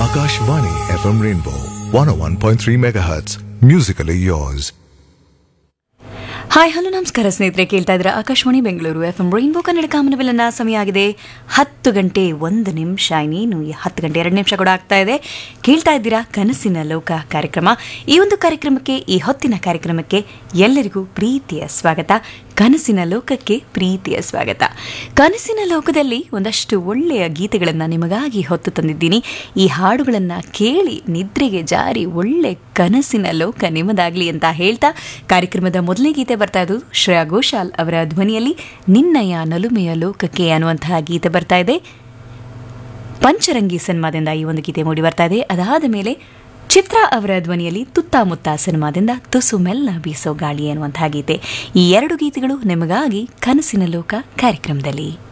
Akashvani FM Rainbow 101.3 MHz. Musically yours. Hi hello ನಮಸ್ಕಾರ ಸ್ನೇಹಿತರೆ ಕೇಳ್ತಾ ಇದ್ರೆ Akashvani Bengaluru F M Rainbow Kannada ಕಾಮನಬಿಲ್ಲನ ಸಮಯ ಆಗಿದೆ ಹತ್ತು ಗಂಟೆ ಒಂದು ನಿಮಿಷ ಇನ್ನೇನು ಈ ಹತ್ತು ಗಂಟೆ ಎರಡು ನಿಮಿಷ ಕೂಡ ಆಗ್ತಾ ಇದೆ ಕೇಳ್ತಾ ಇದ್ದೀರಾ ಕನಸಿನ ಲೋಕ ಕಾರ್ಯಕ್ರಮ ಈ ಒಂದು ಕಾರ್ಯಕ್ರಮಕ್ಕೆ ಈ ಹೊತ್ತಿನ ಕಾರ್ಯಕ್ರಮಕ್ಕೆ ಎಲ್ಲರಿಗೂ ಪ್ರೀತಿಯ ಸ್ವಾಗತ ಕನಸಿನ ಲೋಕಕ್ಕೆ ಪ್ರೀತಿಯ ಸ್ವಾಗತ ಕನಸಿನ ಲೋಕದಲ್ಲಿ ಒಂದಷ್ಟು ಒಳ್ಳೆಯ ಗೀತೆಗಳನ್ನು ನಿಮಗಾಗಿ ಹೊತ್ತು ತಂದಿದ್ದೀನಿ ಈ ಹಾಡುಗಳನ್ನು ಕೇಳಿ ನಿದ್ರೆಗೆ ಜಾರಿ ಒಳ್ಳೆ ಕನಸಿನ ಲೋಕ ನಿಮ್ಮದಾಗ್ಲಿ ಅಂತ ಹೇಳ್ತಾ ಕಾರ್ಯಕ್ರಮದ ಮೊದಲನೇ ಗೀತೆ ಬರ್ತಾ ಇದ್ದು ಶ್ರೇಯಾ ಘೋಷಾಲ್ ಅವರ ಧ್ವನಿಯಲ್ಲಿ ನಿನ್ನಯ ನಲುಮೆಯ ಲೋಕಕ್ಕೆ ಅನ್ನುವಂತಹ ಗೀತೆ ಬರ್ತಾ ಇದೆ ಪಂಚರಂಗಿ ಸಿನಿಮಾದಿಂದ ಈ ಒಂದು ಗೀತೆ ಮೂಡಿ ಬರ್ತಾ ಇದೆ ಅದಾದ ಮೇಲೆ ಚಿತ್ರ ಅವರ ಧ್ವನಿಯಲ್ಲಿ ತುತ್ತಾಮುತ್ತ ಸಿನಿಮಾದಿಂದ ತುಸು ಮೆಲ್ಲ ಬೀಸೋ ಗಾಳಿ ಅನ್ನುವಂತಹ ಗೀತೆ ಈ ಎರಡು ಗೀತೆಗಳು ನಿಮಗಾಗಿ ಕನಸಿನ ಲೋಕ ಕಾರ್ಯಕ್ರಮದಲ್ಲಿ